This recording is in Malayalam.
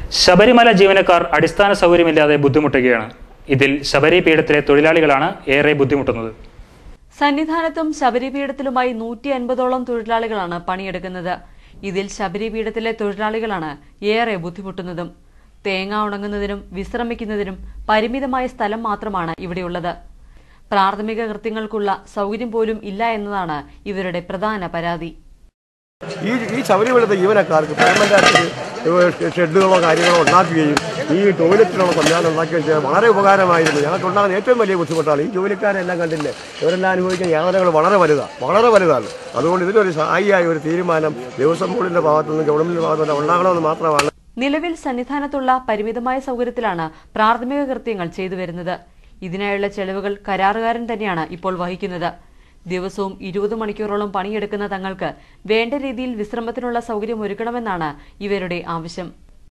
ശബരിമല ജീവനക്കാർ അടിസ്ഥാന സൗകര്യമില്ലാതെ ബുദ്ധിമുട്ടുകയാണ് ഇതിൽ ശബരി പീഠത്തിലെ തൊഴിലാളികളാണ് ഏറെ ബുദ്ധിമുട്ടുന്നത് സന്നിധാനത്തും ശബരിപീഠത്തിലുമായി നൂറ്റി അൻപതോളം തൊഴിലാളികളാണ് പണിയെടുക്കുന്നത് ഇതിൽ ശബരിപീഠത്തിലെ തൊഴിലാളികളാണ് ഏറെ ബുദ്ധിമുട്ടുന്നതും തേങ്ങ ഉണങ്ങുന്നതിനും വിശ്രമിക്കുന്നതിനും പരിമിതമായ സ്ഥലം മാത്രമാണ് ഇവിടെയുള്ളത് പ്രാഥമിക കൃത്യങ്ങൾക്കുള്ള സൗകര്യം പോലും ഇല്ല എന്നതാണ് ഇവരുടെ പ്രധാന പരാതി ഈ ഈ ശബരിമലത്തെ ജീവനക്കാർക്ക് പെർമനന്റ് ഷെഡുകളോ കാര്യങ്ങളോ ഉണ്ടാക്കുകയും ഈ ടോയ്ലറ്റിനുള്ള സംവിധാനം ഉണ്ടാക്കുകയും ചെയ്യാൻ വളരെ ഉപകാരമായിരുന്നു ഞങ്ങൾക്കുണ്ടാകുന്ന ഏറ്റവും വലിയ ബുദ്ധിമുട്ടാണ് ഈ ജോലിക്കാരെല്ലാം കണ്ടില്ലേ ഇവരെല്ലാം അനുഭവിക്കുന്ന യാതനകൾ വളരെ വലുതാണ് വളരെ വലുതാണ് അതുകൊണ്ട് ഇതിനൊരു സഹായിയായ ഒരു തീരുമാനം ദേവസ്വം ബോർഡിന്റെ ഭാഗത്തു നിന്നും ഗവൺമെന്റിന്റെ ഭാഗത്തു നിന്നും ഉണ്ടാകണമെന്ന് മാത്രമാണ് നിലവിൽ സന്നിധാനത്തുള്ള പരിമിതമായ സൗകര്യത്തിലാണ് പ്രാഥമിക കൃത്യങ്ങൾ ചെയ്തു വരുന്നത് ഇതിനായുള്ള ചെലവുകൾ കരാറുകാരൻ തന്നെയാണ് ഇപ്പോൾ വഹിക്കുന്നത് ദിവസവും ഇരുപത് മണിക്കൂറോളം പണിയെടുക്കുന്ന തങ്ങൾക്ക് വേണ്ട രീതിയിൽ വിശ്രമത്തിനുള്ള സൗകര്യം ഒരുക്കണമെന്നാണ് ഇവരുടെ ആവശ്യം